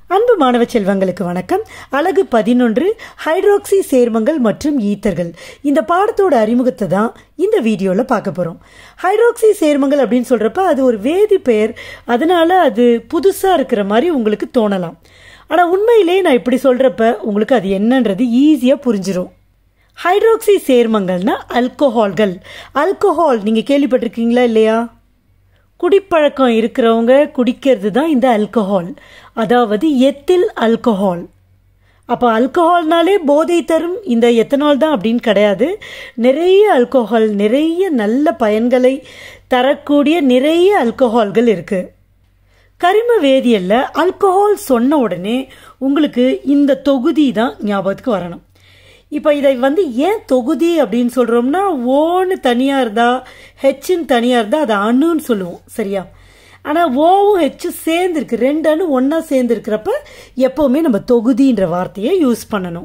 அன்பு மாணவ செல்வங்களுக்கு வணக்கம் அழகு பதினொன்று ஹைட்ரோக்சி சேர்மங்கள் மற்றும் ஈத்தர்கள் இந்த பாடத்தோட அறிமுகத்தை தான் இந்த வீடியோவில் பார்க்க போகிறோம் ஹைட்ரோக்சி சேர்மங்கள் அப்படின்னு சொல்கிறப்ப அது ஒரு வேதி பெயர் அதனால அது புதுசாக இருக்கிற மாதிரி உங்களுக்கு தோணலாம் ஆனால் உண்மையிலே நான் இப்படி சொல்கிறப்ப உங்களுக்கு அது என்னன்றது ஈஸியாக புரிஞ்சிடும் ஹைட்ரோக்சி சேர்மங்கள்னா அல்கோஹால்கள் அல்கோஹால் நீங்கள் கேள்விப்பட்டிருக்கீங்களா இல்லையா குடிப்பழக்கம் இருக்கிறவங்க குடிக்கிறது தான் இந்த அல்கஹால் அதாவது எத்தில் அல்கஹால் அப்போ அல்கஹால்னாலே போதை தரும் இந்த எத்தனால் தான் அப்படின்னு கிடையாது நிறைய அல்கோஹால் நிறைய நல்ல பயன்களை தரக்கூடிய நிறைய அல்கோஹால்கள் இருக்குது கரிம வேதியல்ல அல்கஹால் சொன்ன உடனே உங்களுக்கு இந்த தொகுதி தான் ஞாபகத்துக்கு வரணும் இப்போ இதை வந்து ஏன் தொகுதி அப்படின்னு சொல்கிறோம்னா ஓன்னு தனியாக இருந்தா ஹெச்ன்னு தனியாக இருந்தால் அது அணுன்னு சொல்லுவோம் சரியா ஆனால் ஓவும் ஹெச்சும் சேர்ந்துருக்கு ரெண்டு அணு ஒன்றா சேர்ந்துருக்கிறப்ப எப்போவுமே நம்ம தொகுதின்ற வார்த்தையை யூஸ் பண்ணணும்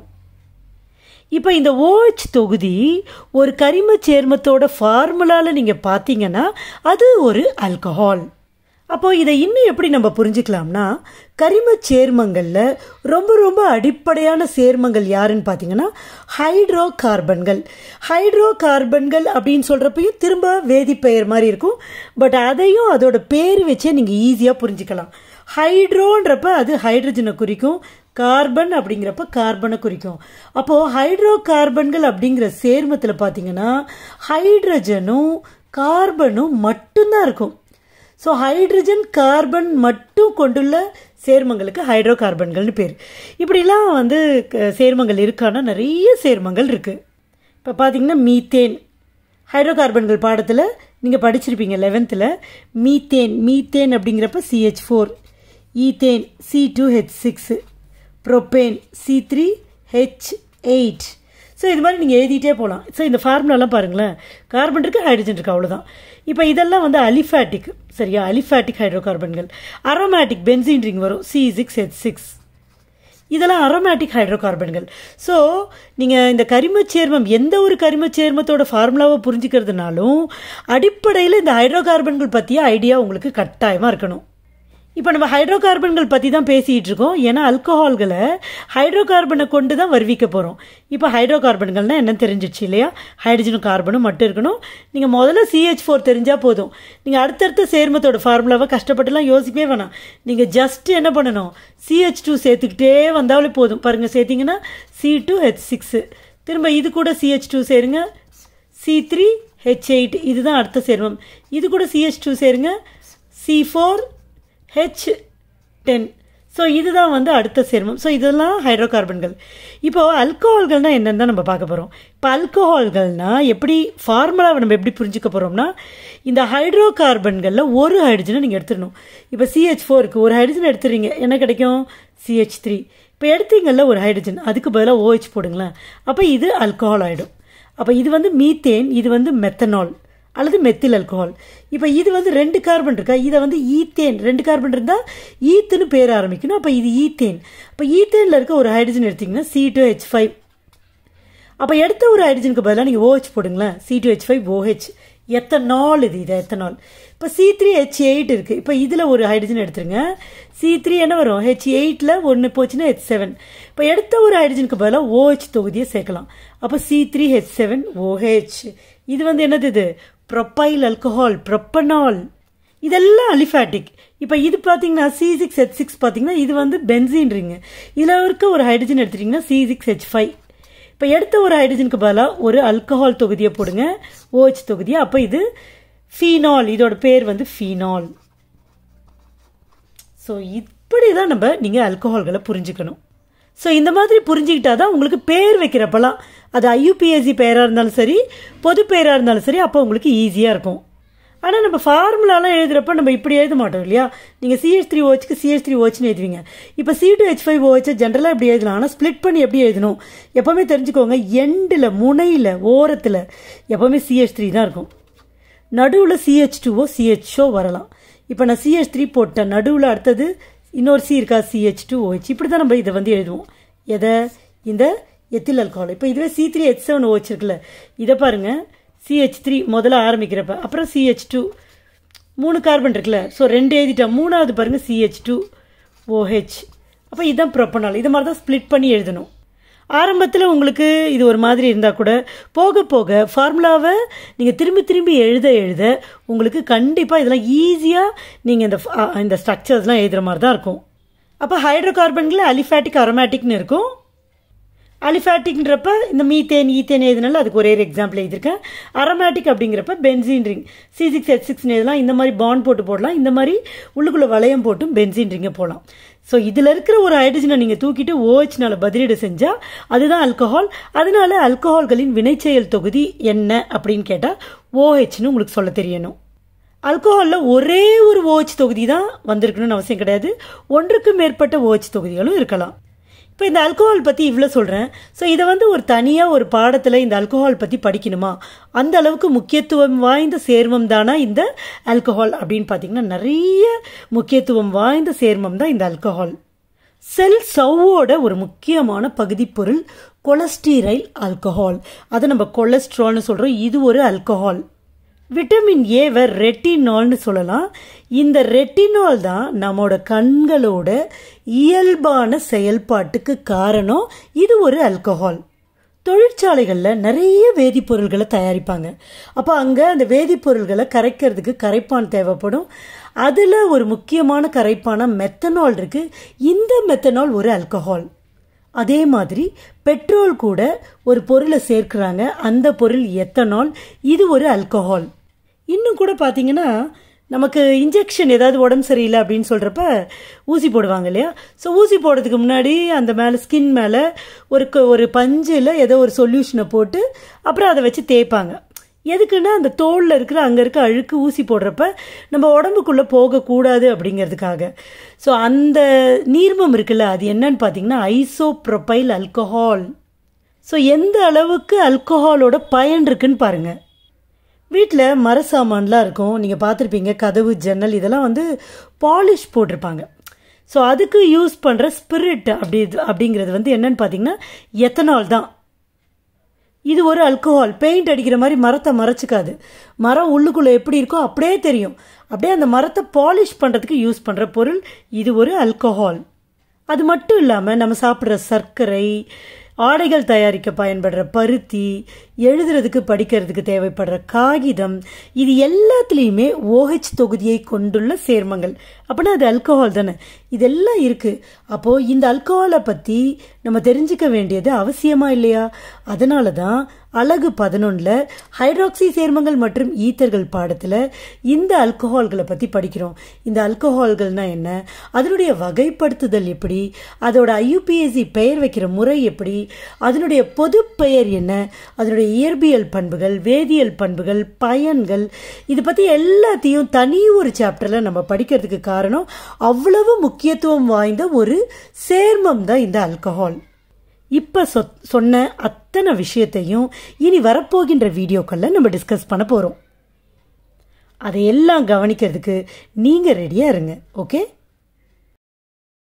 இப்போ இந்த ஓஹெச் தொகுதி ஒரு கரிம சேர்மத்தோட ஃபார்முலாவில் நீங்கள் பார்த்தீங்கன்னா அது ஒரு அல்கஹால் அப்போ இதை இன்னும் எப்படி நம்ம புரிஞ்சுக்கலாம்னா கரிம சேர்மங்களில் ரொம்ப ரொம்ப அடிப்படையான சேர்மங்கள் யாருன்னு பார்த்தீங்கன்னா ஹைட்ரோ கார்பன்கள் ஹைட்ரோ கார்பன்கள் அப்படின்னு சொல்கிறப்பையும் திரும்ப வேதிப்பெயர் மாதிரி இருக்கும் பட் அதையும் அதோட பேர் வச்சே நீங்கள் ஈஸியாக புரிஞ்சுக்கலாம் ஹைட்ரோன்றப்ப அது ஹைட்ரஜனை குறிக்கும் கார்பன் அப்படிங்கிறப்ப கார்பனை குறிக்கும் அப்போது ஹைட்ரோ கார்பன்கள் அப்படிங்கிற சேர்மத்தில் பார்த்தீங்கன்னா ஹைட்ரஜனும் கார்பனும் மட்டும்தான் இருக்கும் ஸோ ஹைட்ரஜன் கார்பன் மட்டும் கொண்டுள்ள சேர்மங்களுக்கு ஹைட்ரோ கார்பன்கள்னு பேர் இப்படிலாம் வந்து சேர்மங்கள் இருக்கான்னா நிறைய சேர்மங்கள் இருக்குது இப்போ பார்த்தீங்கன்னா மீத்தேன் ஹைட்ரோ கார்பன்கள் பாடத்தில் நீங்கள் படிச்சிருப்பீங்க லெவன்த்தில் மீத்தேன் மீத்தேன் அப்படிங்கிறப்ப CH four ethane C two H six propane C three H eight so இது மாதிரி நீங்கள் எழுதிட்டே போகலாம் ஸோ இந்த ஃபார்முலாலாம் பாருங்களேன் கார்பன் இருக்குது ஹைட்ரஜன் இருக்குது அவ்வளோதான் இப்போ இதெல்லாம் வந்து அலிஃபேட்டிக் சரியா அலிஃபேட்டிக் ஹைட்ரோ கார்பன்கள் அரோமேட்டிக் பென்சின் ரிங் வரும் சி சிக்ஸ் ஹெச் சிக்ஸ் இதெல்லாம் அரோமேட்டிக் ஹைட்ரோ கார்பன்கள் ஸோ நீங்கள் இந்த கரிம சேர்மம் எந்த ஒரு கரிம சேர்மத்தோட ஃபார்முலாவை புரிஞ்சுக்கிறதுனாலும் அடிப்படையில் இந்த ஹைட்ரோ கார்பன்கள் பற்றிய ஐடியா உங்களுக்கு கட்டாயமாக இருக்கணும் இப்போ நம்ம ஹைட்ரோ கார்பன்கள் பற்றி தான் பேசிகிட்டு இருக்கோம் ஏன்னா அல்கஹால்களை ஹைட்ரோ கார்பனை கொண்டு தான் வருவிக்க போகிறோம் இப்போ ஹைட்ரோ கார்பன்கள்னால் என்ன தெரிஞ்சிச்சு இல்லையா ஹைட்ரஜனும் கார்பனும் மட்டும் இருக்கணும் நீங்கள் முதல்ல சிஹெச் ஃபோர் தெரிஞ்சால் போதும் நீங்கள் அடுத்தடுத்த சேர்மத்தோட ஃபார்முலாவை கஷ்டப்பட்டுலாம் யோசிக்கவே வேணாம் நீங்கள் ஜஸ்ட் என்ன பண்ணணும் சிஹெச் டூ சேர்த்துக்கிட்டே வந்தாலே போதும் பாருங்கள் சேர்த்திங்கன்னா சி டூ ஹெச் சிக்ஸு திரும்ப இது கூட சிஹெச் டூ சேருங்க சி த்ரீ ஹெச் எயிட் இதுதான் அடுத்த சேர்மம் இது கூட சிஹெச் டூ சேருங்க C four H ten so இதுதான் வந்து அடுத்த சேர்மம் ஸோ இதெல்லாம் ஹைட்ரோ கார்பன்கள் இப்போது அல்கோஹால்கள்னால் என்னென்னு தான் நம்ம பார்க்க போகிறோம் இப்போ அல்கோஹால்கள்னால் எப்படி ஃபார்முலாவை நம்ம எப்படி புரிஞ்சுக்க போகிறோம்னா இந்த ஹைட்ரோ கார்பன்களில் ஒரு ஹைட்ரஜனை நீங்கள் எடுத்துடணும் இப்போ சிஹெச் ஃபோருக்கு ஒரு ஹைட்ரஜன் எடுத்துறீங்க என்ன கிடைக்கும் சிஹெச் த்ரீ இப்போ எடுத்தீங்கல்ல ஒரு ஹைட்ரஜன் அதுக்கு பதிலாக ஓஹெச் போடுங்களேன் அப்போ இது அல்கோஹால் ஆகிடும் அப்போ இது வந்து மீத்தேன் இது வந்து மெத்தனால் அல்லது மெத்தில் அல்கோஹால் இப்போ இது வந்து ரெண்டு கார்பன் இருக்கா இதை வந்து ஈத்தேன் ரெண்டு கார்பன் இருந்தால் ஈத்துன்னு பேர் ஆரம்பிக்கணும் அப்போ இது ஈத்தேன் அப்போ ஈத்தேனில் இருக்க ஒரு ஹைட்ரஜன் எடுத்திங்கன்னா சி டூ ஹெச் ஃபைவ் அப்போ எடுத்த ஒரு ஹைட்ரஜனுக்கு பதிலாக நீங்கள் ஓஹெச் போடுங்களேன் C two H five OH ethanol இது இது எத்தனால் இப்போ சி த்ரீ ஹெச் எயிட் இருக்குது இப்போ இதில் ஒரு ஹைட்ரஜன் எடுத்துருங்க சி த்ரீ என்ன வரும் ஹெச் எயிட்டில் ஒன்று போச்சுன்னா ஹெச் செவன் இப்போ எடுத்த ஒரு ஹைட்ரஜனுக்கு பதிலாக ஓஹெச் தொகுதியை சேர்க்கலாம் அப்போ C three H seven OH இது வந்து என்னது இது ப்ரொப்பைல் அல்கஹால் ப்ரொப்பனால் இதெல்லாம் அலிஃபேட்டிக் இப்போ இது பார்த்தீங்கன்னா சி சிக்ஸ் ஹெச் சிக்ஸ் பார்த்தீங்கன்னா இது வந்து பென்சின்றீங்க இதில் இருக்க ஒரு ஹைட்ரஜன் எடுத்துட்டிங்கன்னா சி சிக்ஸ் ஹெச் ஃபைவ் இப்போ எடுத்த ஒரு ஹைட்ரஜனுக்கு பதிலாக ஒரு அல்கஹால் தொகுதியை போடுங்க ஓஹெச் தொகுதியை அப்போ இது ஃபீனால் இதோட பேர் வந்து ஃபீனால் ஸோ இப்படி தான் நம்ம நீங்கள் அல்கஹால்களை புரிஞ்சுக்கணும் ஸோ இந்த மாதிரி புரிஞ்சுக்கிட்டா தான் உங்களுக்கு பேர் வைக்கிறப்பெல்லாம் அது ஐயூபிஎஸ்சி பேராக இருந்தாலும் சரி பொது பேராக இருந்தாலும் சரி அப்போ உங்களுக்கு ஈஸியாக இருக்கும் ஆனால் நம்ம ஃபார்முலாலாம் எழுதுகிறப்ப நம்ம இப்படி எழுத மாட்டோம் இல்லையா நீங்கள் சிஹெச் த்ரீ ஓச்சுக்கு சிஹெச் த்ரீ ஓச்சுன்னு எழுதுவீங்க இப்போ சி டூ ஹெச் ஃபைவ் ஓச்சு ஜென்ரலாக எப்படி எழுதலாம் ஆனால் ஸ்ப்ளிட் பண்ணி எப்படி எழுதணும் எப்போவுமே தெரிஞ்சுக்கோங்க எண்டில் முனையில் ஓரத்தில் எப்போவுமே சிஹெச் த்ரீ தான் இருக்கும் நடுவில் சிஹெச் டூவோ சிஹெச்ஓ வரலாம் இப்போ நான் சிஹெச் த்ரீ போட்டேன் நடுவில் அடுத்தது இன்னொரு சி இருக்கா சிஹெச் டூ ஓஹெச் இப்படி தான் நம்ம இதை வந்து எழுதுவோம் எதை இந்த எத்தில் அல்கஹால் இப்போ இதுவே C three H seven OH இருக்குல்ல இதை பாருங்கள் சிஹெச் த்ரீ முதல்ல ஆரம்பிக்கிறப்ப அப்புறம் சிஹெச் டூ மூணு கார்பன் இருக்குல்ல ஸோ ரெண்டு எழுதிட்டா மூணாவது பாருங்கள் சிஹெச் டூ ஓஹெச் அப்போ இதுதான் ப்ரொப்பனால் இது மாதிரி தான் ஸ்ப்ளிட் பண்ணி எழுதணும் ஆரம்பத்தில் உங்களுக்கு இது ஒரு மாதிரி இருந்தால் கூட போக போக ஃபார்முலாவை நீங்கள் திரும்பி திரும்பி எழுத எழுத உங்களுக்கு கண்டிப்பாக இதெல்லாம் ஈஸியாக நீங்கள் இந்த ஃப- இந்த ஸ்ட்ரக்சர்ஸ்லாம் எழுதுகிற மாதிரி தான் இருக்கும் அப்போ ஹைட்ரோ கார்பன்களில் அலிஃபேட்டிக் அரோமேட்டிக்னு இருக்கும் அலிஃபேட்டிக்ன்றப்ப இந்த மீத்தேன் ஈத்தேன் எதுனால அதுக்கு ஒரே ஒரு எக்ஸாம்பிள் எழுதியிருக்கேன் அரோமேட்டிக் அப்படிங்கிறப்ப benzene ring C six H six இதெல்லாம் இந்த மாதிரி பாண்ட் போட்டு போடலாம் இந்த மாதிரி உள்ளுக்குள்ள வளையம் போட்டும் பென்சின் ரிங்கை போடலாம் ஸோ இதில் இருக்கிற ஒரு ஹைட்ரஜனை நீங்கள் தூக்கிட்டு ஓஹெச்னால பதிலீடு செஞ்சால் அதுதான் ஆல்கஹால் அதனால ஆல்கஹால்களின் வினைச்செயல் தொகுதி என்ன அப்படின்னு கேட்டால் ஓஹெச்னு உங்களுக்கு சொல்ல தெரியணும் ஆல்கஹாலில் ஒரே ஒரு ஓஹெச் தொகுதி தான் வந்திருக்கணும்னு அவசியம் கிடையாது ஒன்றுக்கு மேற்பட்ட ஓஹெச் தொகுதிகளும் இருக்கலாம் இப்போ இந்த ஆல்கஹால் பற்றி இவ்வளோ சொல்கிறேன் ஸோ இதை வந்து ஒரு தனியாக ஒரு பாடத்தில் இந்த ஆல்கஹால் பற்றி படிக்கணுமா அந்த அளவுக்கு முக்கியத்துவம் வாய்ந்த சேர்மம் தானா இந்த ஆல்கஹால் அப்படின்னு பார்த்தீங்கன்னா நிறைய முக்கியத்துவம் வாய்ந்த சேர்மம் தான் இந்த ஆல்கஹால் செல் சவ்வோட ஒரு முக்கியமான பகுதிப்பொருள் கொலஸ்டீரைல் ஆல்கஹால் அதை நம்ம கொலஸ்ட்ரால்னு சொல்கிறோம் இது ஒரு ஆல்கஹால் விட்டமின் ஏவை ரெட்டினால்னு சொல்லலாம் இந்த ரெட்டினால் தான் நம்மோட கண்களோட இயல்பான செயல்பாட்டுக்கு காரணம் இது ஒரு ஆல்கஹால் தொழிற்சாலைகளில் நிறைய வேதிப்பொருள்களை தயாரிப்பாங்க அப்போ அங்கே அந்த வேதிப்பொருள்களை கரைக்கிறதுக்கு கரைப்பான் தேவைப்படும் அதில் ஒரு முக்கியமான கரைப்பான மெத்தனால் இருக்கு இந்த மெத்தனால் ஒரு ஆல்கஹால் அதே மாதிரி பெட்ரோல் கூட ஒரு பொருளை சேர்க்கிறாங்க அந்த பொருள் எத்தனால் இது ஒரு ஆல்கஹால் இன்னும் கூட பார்த்தீங்கன்னா நமக்கு இன்ஜெக்ஷன் ஏதாவது உடம்பு சரியில்லை அப்படின்னு சொல்கிறப்ப ஊசி போடுவாங்க இல்லையா ஸோ ஊசி போடுறதுக்கு முன்னாடி அந்த மேலே ஸ்கின் மேலே ஒரு க- ஒரு பஞ்சில் ஏதோ ஒரு சொல்யூஷனை போட்டு அப்புறம் அதை வச்சு தேய்ப்பாங்க எதுக்குன்னா அந்த தோலில் இருக்கிற அங்கே இருக்க அழுக்கு ஊசி போடுறப்ப நம்ம உடம்புக்குள்ளே போகக்கூடாது அப்படிங்கிறதுக்காக ஸோ அந்த நீர்மம் இருக்குல்ல அது என்னன்னு பார்த்தீங்கன்னா ஐசோப்ரொபைல் அல்கஹால் ஸோ எந்த அளவுக்கு அல்கஹாலோட பயன் இருக்குன்னு பாருங்க வீட்டில் மர சாமான்லாம் இருக்கும் நீங்கள் பார்த்துருப்பீங்க கதவு ஜன்னல் இதெல்லாம் வந்து பாலிஷ் போட்டிருப்பாங்க ஸோ அதுக்கு யூஸ் பண்ணுற ஸ்பிரிட் அப்படி அப்படிங்கிறது வந்து என்னன்னு பார்த்தீங்கன்னா எத்தனால் தான் இது ஒரு அல்கோஹால் பெயிண்ட் அடிக்கிற மாதிரி மரத்தை மறைச்சிக்காது மரம் உள்ளுக்குள்ளே எப்படி இருக்கோ அப்படியே தெரியும் அப்படியே அந்த மரத்தை பாலிஷ் பண்ணுறதுக்கு யூஸ் பண்ணுற பொருள் இது ஒரு அல்கோஹால் அது மட்டும் இல்லாமல் நம்ம சாப்பிட்ற சர்க்கரை ஆடைகள் தயாரிக்க பயன்படுற பருத்தி எழுதுறதுக்கு படிக்கிறதுக்கு தேவைப்படுற காகிதம் இது எல்லாத்துலேயுமே OH தொகுதியை கொண்டுள்ள சேர்மங்கள் அப்படின்னா அது அல்கோஹால் தானே இதெல்லாம் இருக்கு அப்போ இந்த அல்கோஹாலை பற்றி நம்ம தெரிஞ்சுக்க வேண்டியது அவசியமா இல்லையா அதனால தான் அழகு பதினொன்றில் ஹைட்ராக்சி சேர்மங்கள் மற்றும் ஈத்தர்கள் பாடத்தில் இந்த அல்கோஹால்களை பற்றி படிக்கிறோம் இந்த அல்கோஹால்கள்னா என்ன அதனுடைய வகைப்படுத்துதல் எப்படி அதோட ஐயுபிஎஸ்சி பெயர் வைக்கிற முறை எப்படி அதனுடைய பொது பெயர் என்ன அதனுடைய இயற்பியல் பண்புகள் வேதியியல் பண்புகள் பயன்கள் இது பற்றி எல்லாத்தையும் தனி ஒரு சாப்டரில் நம்ம படிக்கிறதுக்கு காரணம் அவ்வளவு முக்கியத்துவம் வாய்ந்த ஒரு சேர்மம் தான் இந்த ஆல்கஹால் இப்போ சொ சொன்ன அத்தனை விஷயத்தையும் இனி வரப்போகின்ற வீடியோக்களில் நம்ம டிஸ்கஸ் பண்ண போகிறோம் அதையெல்லாம் கவனிக்கிறதுக்கு நீங்கள் ரெடியாக இருங்க ஓகே